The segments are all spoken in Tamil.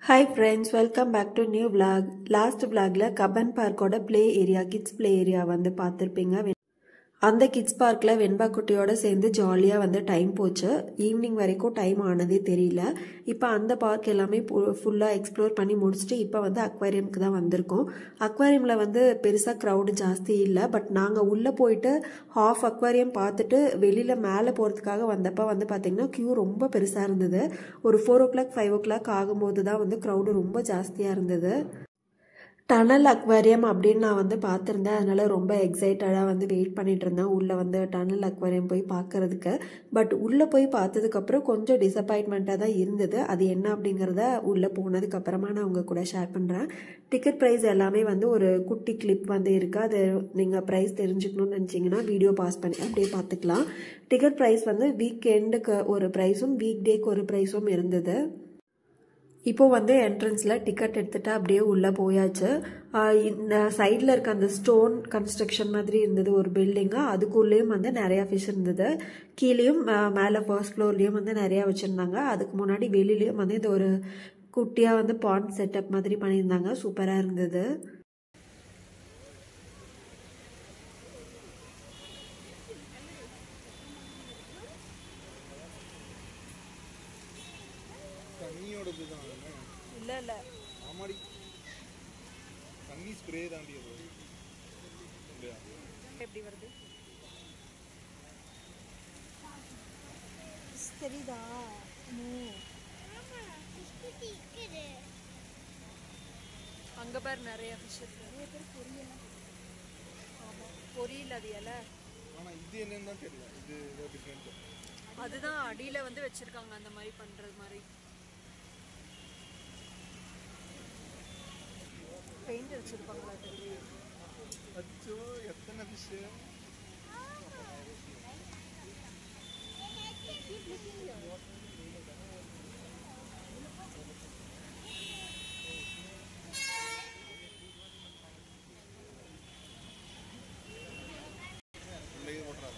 Hi friends welcome back to new vlog last vlogல கபன் பார்க்கோட play area kids play area வந்து பார்த்துருப்பீங்க அந்த கிட்ஸ் பார்க்கில் வெண்பா குட்டியோட சேர்ந்து ஜாலியாக வந்து டைம் போச்சு ஈவினிங் வரைக்கும் டைம் ஆனதே தெரியல இப்போ அந்த பார்க் எல்லாமே ஃபுல்லாக எக்ஸ்ப்ளோர் பண்ணி முடிச்சுட்டு இப்போ வந்து அக்வாரியமுக்கு தான் வந்திருக்கோம் அக்வாரியமில் வந்து பெருசாக க்ரௌடு ஜாஸ்தி இல்லை பட் நாங்கள் உள்ளே போயிட்டு ஹாஃப் அக்வாரியம் பார்த்துட்டு வெளியில் மேலே போகிறதுக்காக வந்தப்போ வந்து பார்த்திங்கன்னா க்யூ ரொம்ப பெருசாக இருந்தது ஒரு four o'clock five o'clock ஆகும்போது தான் வந்து க்ரௌடு ரொம்ப ஜாஸ்தியாக இருந்தது டனல் அக்வாரியம் அப்படின்னு நான் வந்து பார்த்துருந்தேன் அதனால் ரொம்ப எக்ஸைட்டடாக வந்து வெயிட் பண்ணிட்டு இருந்தேன் உள்ளே வந்து டனல் அக்வாரியம் போய் பார்க்கறதுக்கு பட் உள்ளே போய் பார்த்ததுக்கப்புறம் கொஞ்சம் டிசப்பாயின்மெண்ட்டாக தான் இருந்தது அது என்ன அப்படிங்கிறத உள்ளே போனதுக்கப்புறமா நான் உங்கள் கூட ஷேர் பண்ணுறேன் டிக்கெட் ப்ரைஸ் எல்லாமே வந்து ஒரு குட்டி கிளிப் வந்து இருக்குது அது நீங்கள் ப்ரைஸ் தெரிஞ்சுக்கணும்னு நினச்சிங்கன்னா வீடியோ பாஸ் பண்ணி அப்படியே பார்த்துக்கலாம் டிக்கெட் ப்ரைஸ் வந்து வீக் எண்டுக்கு ஒரு ப்ரைஸும் வீக் டேக்கு ஒரு ப்ரைஸும் இருந்தது இப்போ வந்து என்ட்ரன்ஸில் டிக்கெட் எடுத்துகிட்டு அப்படியே உள்ளே போயாச்சு இந்த சைடில் இருக்க அந்த ஸ்டோன் கன்ஸ்ட்ரக்ஷன் மாதிரி இருந்தது ஒரு பில்டிங்கு அதுக்குள்ளேயும் வந்து நிறையா ஃபிஷ் இருந்தது கீழேயும் மேலே ஃபர்ஸ்ட் ஃப்ளோர்லேயும் வந்து நிறையா வச்சுருந்தாங்க அதுக்கு முன்னாடி வெளியிலையும் வந்து இது ஒரு குட்டியாக வந்து பாண்ட் செட்டப் மாதிரி பண்ணியிருந்தாங்க சூப்பராக இருந்தது தண்ணியோடது தான் இல்லை இல்லை ஆமாடி தண்ணி ஸ்ப்ரே தாண்டி அது இல்லையா எப்படி வருது தெரியுதா அங்கே பாரு நிறைய ஃபிஷ் இருக்கு பொரியல் அது இலை ஆனால் இது என்னன்னு தான் தெரியல இது ஏதோ டிஃப்ரெண்ட் அதுதான் அடியில வந்து வச்சிருக்காங்க அந்த மாதிரி பண்றது மாதிரி பெயிண்ட் வச்சிருப்பாங்களா தெரியும் அச்சோ எத்தனை ஃபிஷ்ஷு உள்ளே ஓட்டுறாங்க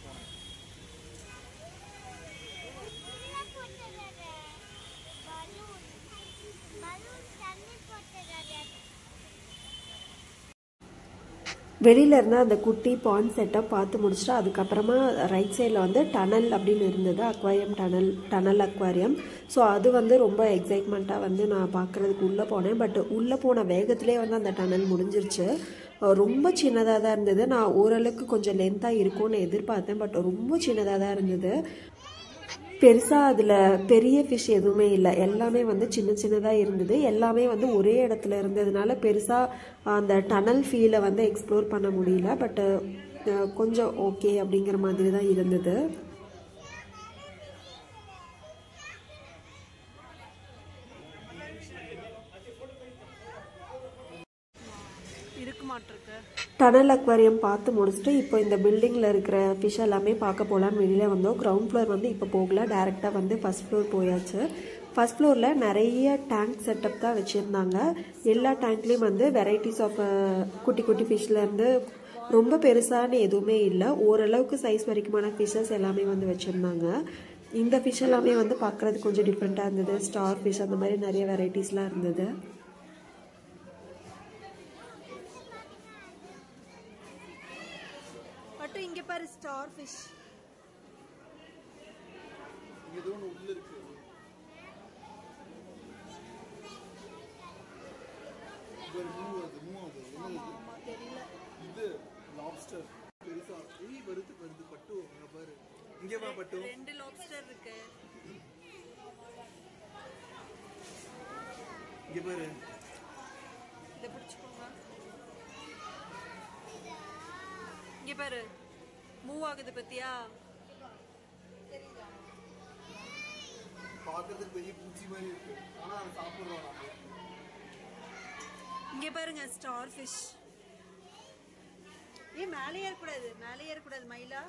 வெளியில இருந்த அந்த குட்டி பாண்ட் செட்டப் பார்த்து முடிச்சுட்டு அதுக்கப்புறமா ரைட் சைடில் வந்து டனல் அப்படின்னு இருந்தது aquarium tunnel tunnel aquarium so அது வந்து ரொம்ப எக்ஸைட்மெண்ட்டாக வந்து நான் பார்க்குறதுக்கு உள்ளே போனேன் பட் உள்ளே போன வேகத்திலே வந்து அந்த டனல் முடிஞ்சிருச்சு ரொம்ப சின்னதாக தான் இருந்தது நான் ஓரளவுக்கு கொஞ்சம் லென்த்தாக இருக்கும்னு எதிர்பார்த்தேன் பட் ரொம்ப சின்னதாக தான் இருந்தது பெருசாக அதில் பெரிய ஃபிஷ் எதுவுமே இல்லை எல்லாமே வந்து சின்ன சின்னதாக இருந்தது எல்லாமே வந்து ஒரே இடத்துல இருந்ததுனால பெருசாக அந்த டனல் ஃபீலை வந்து எக்ஸ்ப்ளோர் பண்ண முடியல பட்டு கொஞ்சம் ஓகே அப்படிங்கிற மாதிரி தான் இருந்தது இருக்க மாட்டிருக்கு டனல் அக்வாரியம் பார்த்து முடிச்சுட்டு இப்போ இந்த பில்டிங்கில் இருக்கிற ஃபிஷ் எல்லாமே பார்க்க போகலான்னு வெளியில் வந்தோம் கிரவுண்ட் ஃப்ளோர் வந்து இப்போ போகல டேரெக்டாக வந்து ஃபஸ்ட் ஃப்ளோர் போயாச்சு ஃபஸ்ட் ஃப்ளோரில் நிறைய டேங்க் செட்டப் தான் வச்சுருந்தாங்க எல்லா டேங்க்லேயும் வந்து வெரைட்டிஸ் ஆஃப் குட்டி குட்டி ஃபிஷ்லேருந்து ரொம்ப பெருசான எதுவுமே இல்லை ஓரளவுக்கு சைஸ் வரைக்குமான ஃபிஷ்ஷஸ் எல்லாமே வந்து வச்சுருந்தாங்க இந்த ஃபிஷ் எல்லாமே வந்து பார்க்குறதுக்கு கொஞ்சம் டிஃப்ரெண்ட்டாக இருந்தது ஸ்டார் ஃபிஷ் அந்த மாதிரி நிறைய வெரைட்டிஸ்லாம் இருந்தது மட்டும் இங்க பாரு ஸ்டார் ஃபிஷ் இங்கே ஏதோ ஒன்று உள்ள இருக்கு இது ஒரு மூவ் ஆகுது மூவ் ஆகுது என்ன இது தெரியல இது லாப்ஸ்டர் பெருசா ஏய் வருது வருது பட்டு அங்க பாரு இங்கே வா பட்டு ரெண்டு லாப்ஸ்டர் இருக்கு இங்கே பாரு இதை பிடிச்சுக்கோங்க இங்க பாரு மூவ் ஆகுது பத்தியா பார்க்கறதுக்கு பெரிய பூச்சி மாதிரி இருக்கு ஆனா அதை சாப்பிடுறோம் நம்ம இங்க பாருங்க ஸ்டார் ஃபிஷ் ஏ மேலே ஏறக்கூடாது மேலே ஏறக்கூடாது மயிலா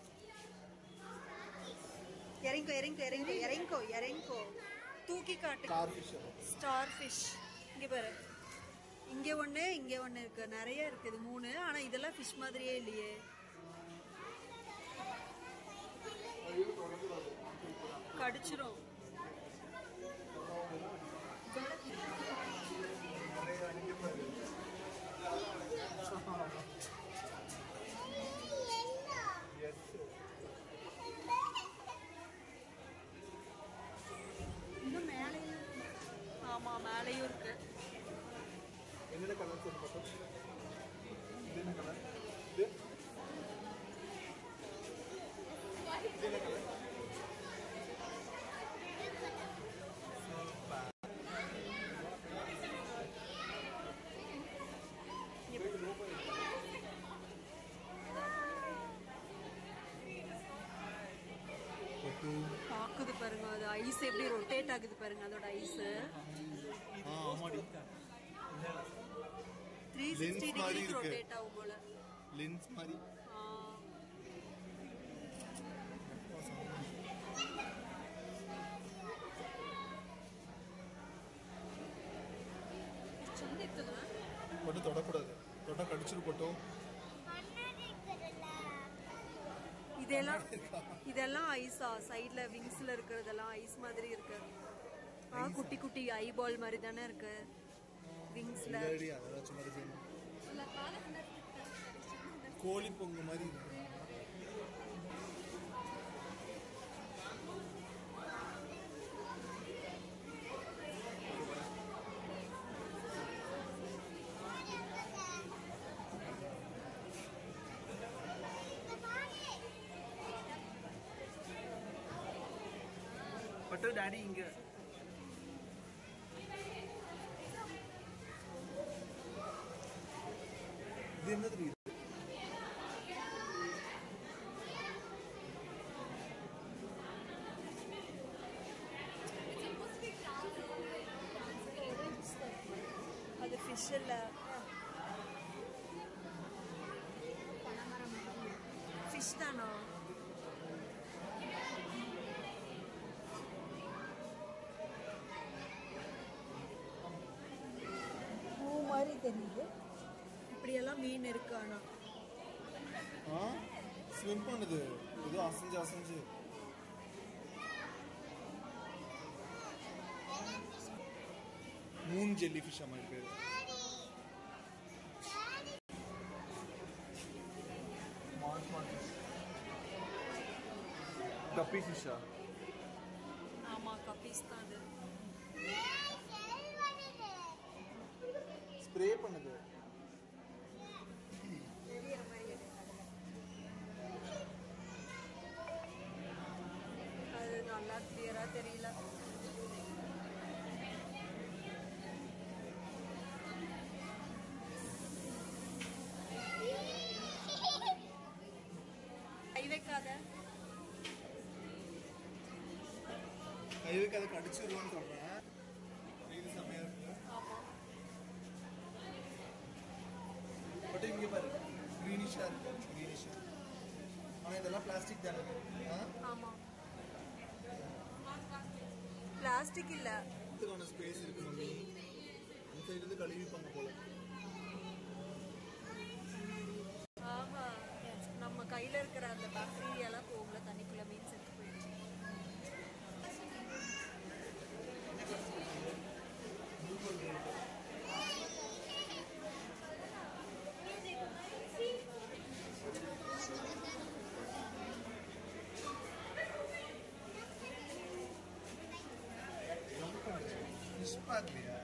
இறங்கிக்கோ இறங்கிக்கோ இறங்கிக்கோ இறங்கிக்கோ இறங்கிக்கோ தூக்கி காட்டு ஸ்டார் ஃபிஷ் ஸ்டார் ஃபிஷ் இங்க பாரு இங்க ஒண்ணு இங்க ஒண்ணு இருக்கு நிறைய இருக்குது மூணு ஆனா இதெல்லாம் ஃபிஷ் மாதிரியே இல்லையே கடிச்சிரும் மேலேயும் இருக்கு என்னென்ன கலர் சொல்லு பார்த்தோம் இது என்ன கலர் இது இது என்ன கலர் பாக்குது பாருங்க அது ஐஸ் எப்படி ரொட்டேட் ஆகுது பாருங்க அதோட ஐஸ் ஆ ஆமாடி த்ரீ Lens சிக்ஸ்டி மாதிரி டிகிரி இருக்கு. ரொட்டேட் ஆகும் போல லென்ஸ் மாதிரி ஆ. ಚಂದ ಇರ್ತದ போட்டு தொடக்கூடாது தொட்டா கடிச்சிரு போட்டோம் இதெல்லாம் இதெல்லாம் ஐஸா சைடுல விங்ஸ்ல இருக்கிறதெல்லாம் ஐஸ் மாதிரி இருக்கு ஆ குட்டி குட்டி ஐ பால் மாதிரி தானே இருக்கு விங்ஸ்ல இல்லடி அதெல்லாம் சும்மா செய்யணும் கோழி பொங்கு மாதிரி இருக்கு பட்டு டாடி இங்க இது என்ன தெரியுது அது ஃபிஷ் இல்ல ஃபிஷ் தானா பூ மாதிரி தெரியுது இப்படியெல்லாம் மீன் இருக்கு ஆனா ஆ ஸ்விம் பண்ணுது ஏதோ அசைஞ்சு அசைஞ்சு மூன் ஜெல்லி ஃபிஷ் அம்மா இது பேரு கப்பி ஃபிஷ்ஷா ஆமா கப்பீஸ் தான் அது ஸ்ப்ரே பண்ணுது அது நல்லா கிளியரா தெரியல கை வைக்காத கை வைக்க அதை கடிச்சிருவோன்னு சொல்றேன் இது செம்மையா இருக்கு ஆமா பட் இங்க பாரு க்ரீனிஷா இருக்கு க்ரீனிஷா ஆனா இதெல்லாம் பிளாஸ்டிக் தானே ஆ ஆமா பிளாஸ்டிக் இல்ல இதுக்கான ஸ்பேஸ் இருக்கு மம்மி அந்த சைடு இருந்து கழுவிப்பாங்க போல ஆமா நம்ம கையில இருக்கிற அந்த பாக்டீரியாலாம் போகல தண்ணிக்குள்ள மீன் செத்து போயிடுச்சு ஃபிஷ் பார்க்கலையா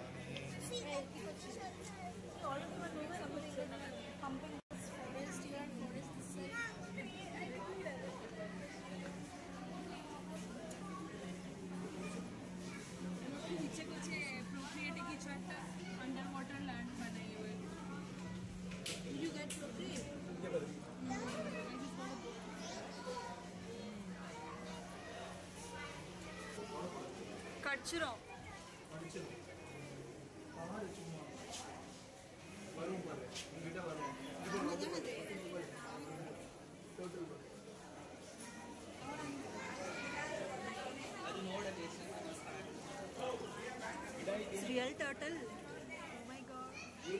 पीछे कुछ procreating kitchen under water land बने हुए यू गेट प्रोक्रिएट கடிச்சிரும் படிச்சிரு பாரு சும்மா வரும் பாரு உங்ககிட்ட வரும் டோட்டல் பாரு real turtle oh my God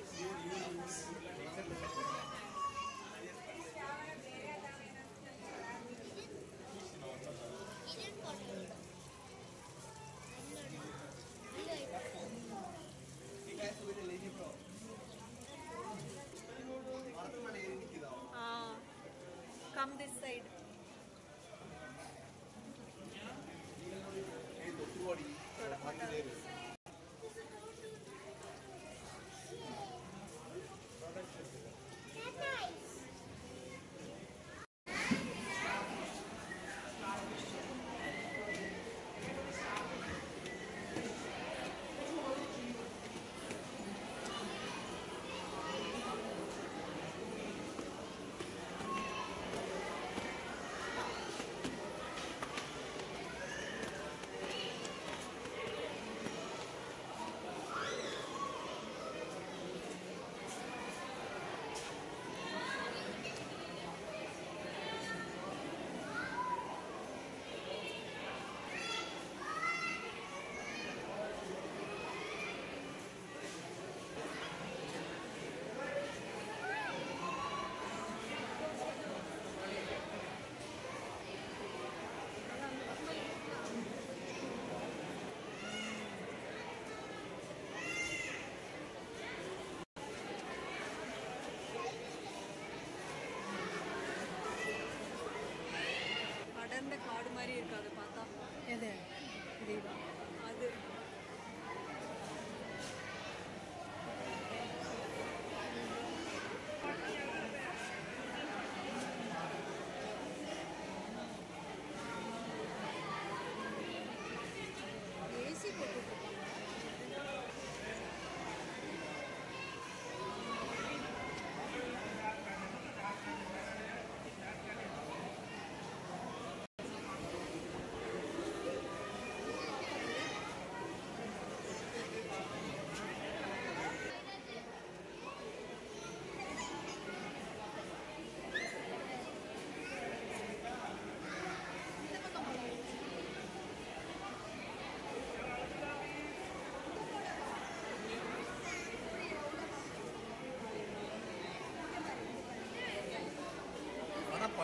மரத்து மேலே ஏறி நிற்கிதா ஆ கம் திஸ் சைடு ஏய் தொட்டுவாடி பார்த்துட்டே இரு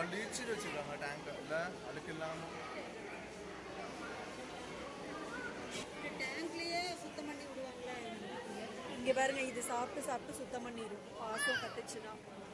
டீச்சில் வச்சுருக்காங்க டேங்க் இல்லை அதுக்கு இல்லாமல் டேங்க்லயே சுத்தம் பண்ணி விடுவாங்களே இங்க பாருங்க இது சாப்பிட்டு சாப்பிட்டு சுத்தம் பண்ணிடும் பாசம் கத்துச்சுன்னா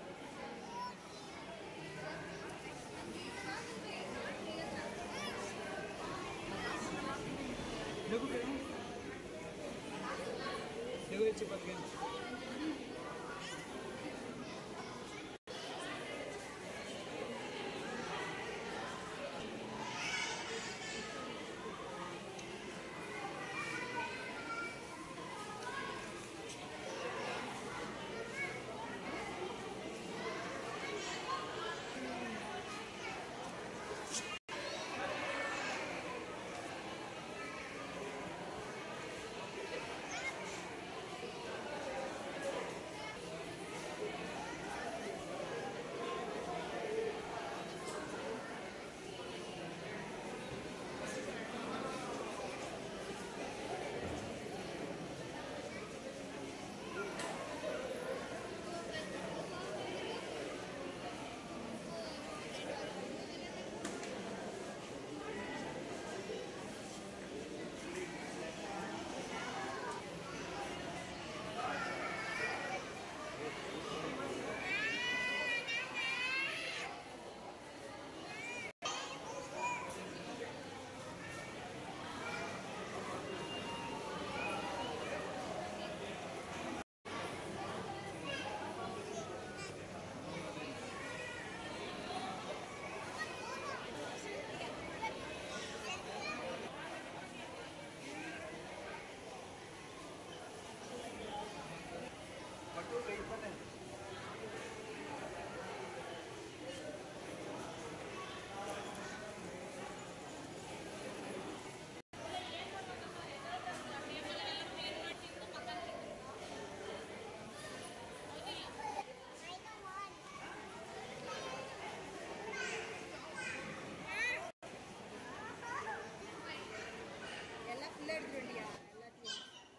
எல்லாம் ஃபுல்லாக எடுத்துட்டு வண்டியா எல்லாத்தையும்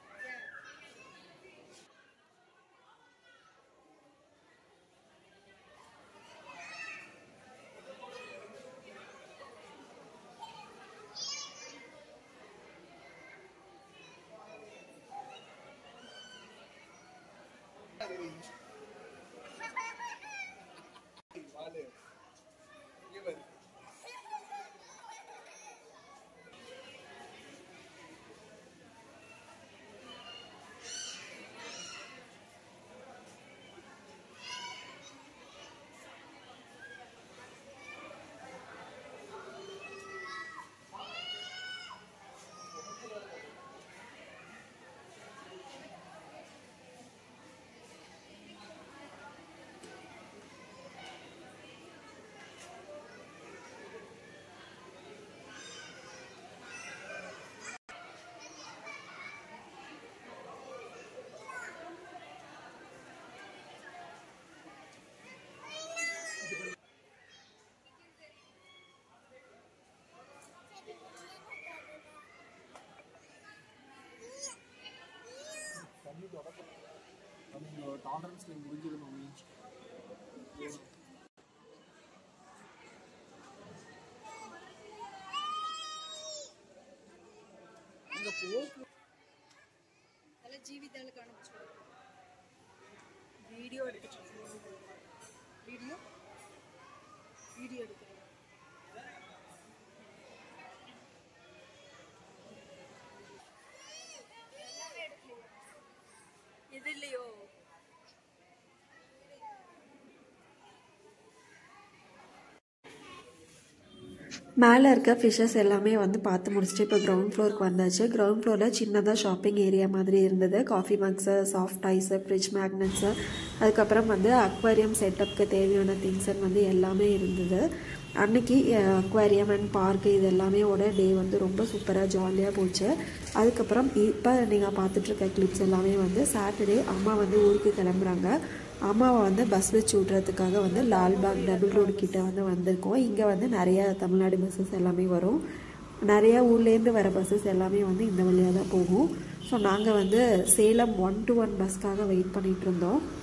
டாலரன்ஸ்ல முடிஞ்சது மம்மி அங்க போக்கு அதெல்லாம் ஜீவிதாளுக்கு அனுப்பிச்சு வீடியோ எடுத்துட்டு வீடியோ வீடியோ எடுக்கிறேன் எது இல்லையோ மேலே இருக்க ஃபிஷ்ஷஸ் எல்லாமே வந்து பார்த்து முடிச்சுட்டு இப்போ கிரவுண்ட் ஃப்ளோருக்கு வந்தாச்சு கிரவுண்ட் ஃப்ளோரில் சின்னதாக ஷாப்பிங் ஏரியா மாதிரி இருந்தது coffee mugs soft ice fridge magnets அதுக்கப்புறம் வந்து அக்வாரியம் செட்டப்க்கு தேவையான திங்ஸ் வந்து எல்லாமே இருந்தது அன்னைக்கு அக்வாரியம் அண்ட் பார்க்கு இது எல்லாமே ஓட டே வந்து ரொம்ப சூப்பராக ஜாலியாக போச்சு அதுக்கப்புறம் இப்போ நீங்கள் பார்த்துட்ருக்க கிளிப்ஸ் எல்லாமே வந்து சாட்டர்டே அம்மா வந்து ஊருக்கு கிளம்புறாங்க அம்மாவை வந்து பஸ் வச்சு விட்றதுக்காக வந்து லால்பாக் டபுள் ரோடு கிட்ட வந்து வந்திருக்கோம் இங்கே வந்து நிறைய தமிழ்நாடு பஸ்ஸஸ் எல்லாமே வரும் நிறைய ஊர்லேருந்து வர பஸ்ஸஸ் எல்லாமே வந்து இந்த வழியாக தான் போகும் ஸோ நாங்கள் வந்து சேலம் ஒன் டு ஒன் பஸ்க்காக வெயிட் பண்ணிகிட்டு இருந்தோம்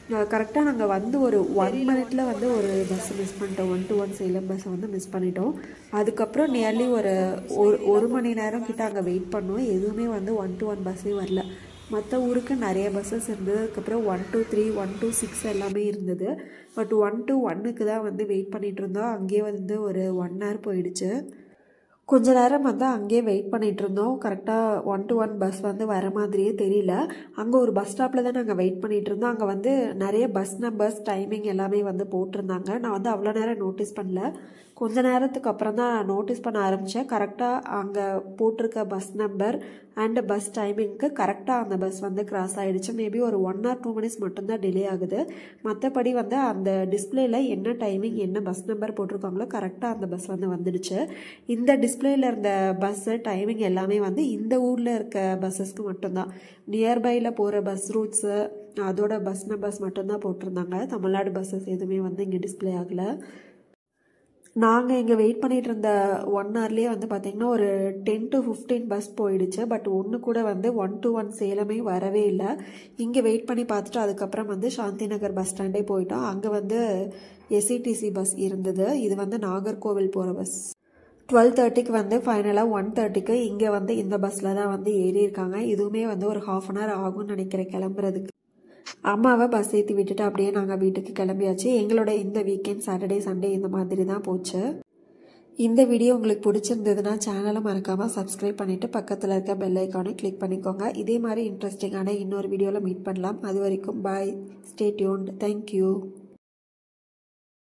கரெக்டாக நாங்கள் வந்து ஒரு ஒன் மினிட்ல வந்து ஒரு பஸ் மிஸ் பண்ணிட்டோம் ஒன் டு ஒன் சேலம் பஸ்ஸை வந்து மிஸ் பண்ணிட்டோம் அதுக்கப்புறம் நியர்லி ஒரு ஒரு ஒரு மணி நேரம் கிட்ட அங்கே வெயிட் பண்ணோம் எதுவுமே வந்து ஒன் டு ஒன் பஸ்ஸே வரல மற்ற ஊருக்கு நிறைய பஸ்ஸஸ் இருந்தது அதுக்கப்புறம் one two three one two six எல்லாமே இருந்தது பட் ஒன் டூ ஒன்னுக்கு தான் வந்து வெயிட் பண்ணிகிட்டு இருந்தோம் அங்கேயே வந்து ஒரு ஒன் ஹவர் போயிடுச்சு கொஞ்ச நேரம் வந்து அங்கேயே வெயிட் பண்ணிட்டு இருந்தோம் கரெக்டாக ஒன் டு ஒன் பஸ் வந்து வர மாதிரியே தெரியல அங்கே ஒரு பஸ் ஸ்டாப்பில் தான் நாங்கள் வெயிட் பண்ணிட்டு இருந்தோம் அங்கே வந்து நிறைய பஸ் நம்பர்ஸ் டைமிங் எல்லாமே வந்து போட்டிருந்தாங்க நான் வந்து அவ்வளோ நேரம் நோட்டீஸ் பண்ணல கொஞ்ச நேரத்துக்கு அப்புறம் தான் நோட்டீஸ் பண்ண ஆரம்பித்தேன் கரெக்டாக அங்கே போட்டிருக்க பஸ் நம்பர் அண்ட் பஸ் டைமிங்க்கு கரெக்டாக அந்த பஸ் வந்து கிராஸ் ஆகிடுச்சு மேபி ஒரு ஒன் ஆர் டூ மினிட்ஸ் மட்டும்தான் டிலே ஆகுது மற்றபடி வந்து அந்த டிஸ்பிளேல என்ன டைமிங் என்ன பஸ் நம்பர் போட்டிருக்காங்களோ கரெக்டாக அந்த பஸ் வந்து வந்துடுச்சு இந்த டிஸ்பிளேல இருந்த பஸ்ஸு டைமிங் எல்லாமே வந்து இந்த ஊரில் இருக்க பஸ்ஸஸ்க்கு மட்டும்தான் நியர்பையில் போகிற பஸ் ரூட்ஸு அதோட பஸ் நம்பர்ஸ் மட்டும்தான் போட்டிருந்தாங்க தமிழ்நாடு பஸ்ஸஸ் எதுவுமே வந்து இங்கே டிஸ்பிளே ஆகலை நாங்கள் இங்கே வெயிட் பண்ணிட்டு இருந்த ஒன் ஹவர்லேயே வந்து பார்த்திங்கன்னா ஒரு டென் டு ஃபிஃப்டீன் பஸ் போயிடுச்சு பட் ஒன்று கூட வந்து ஒன் டு ஒன் சேலமே வரவே இல்லை இங்கே வெயிட் பண்ணி பார்த்துட்டு அதுக்கப்புறம் வந்து சாந்தி நகர் பஸ் ஸ்டாண்டே போயிட்டோம் அங்கே வந்து எஸ்இடிசி பஸ் இருந்தது இது வந்து நாகர்கோவில் போகிற பஸ் டுவெல் தேர்ட்டிக்கு வந்து ஃபைனலாக ஒன் தேர்ட்டிக்கு இங்கே வந்து இந்த பஸ்ஸில் தான் வந்து ஏறி இருக்காங்க இதுவுமே வந்து ஒரு ஹாஃப் அன் ஹவர் ஆகும்னு நினைக்கிறேன் கிளம்புறதுக்கு அம்மாவை பஸ் ஏற்றி விட்டுட்டு அப்படியே நாங்கள் வீட்டுக்கு கிளம்பியாச்சு எங்களோட இந்த வீக்கெண்ட் சாட்டர்டே சண்டே இந்த மாதிரி தான் போச்சு இந்த வீடியோ உங்களுக்கு பிடிச்சிருந்ததுன்னா சேனலை மறக்காமல் சப்ஸ்கிரைப் பண்ணிவிட்டு பக்கத்தில் இருக்க பெல் ஐக்கானை கிளிக் பண்ணிக்கோங்க இதே மாதிரி இன்ட்ரெஸ்டிங்கான இன்னொரு வீடியோவில் மீட் பண்ணலாம் அது வரைக்கும் பாய் ஸ்டே டியூன்ட் தேங்க்யூ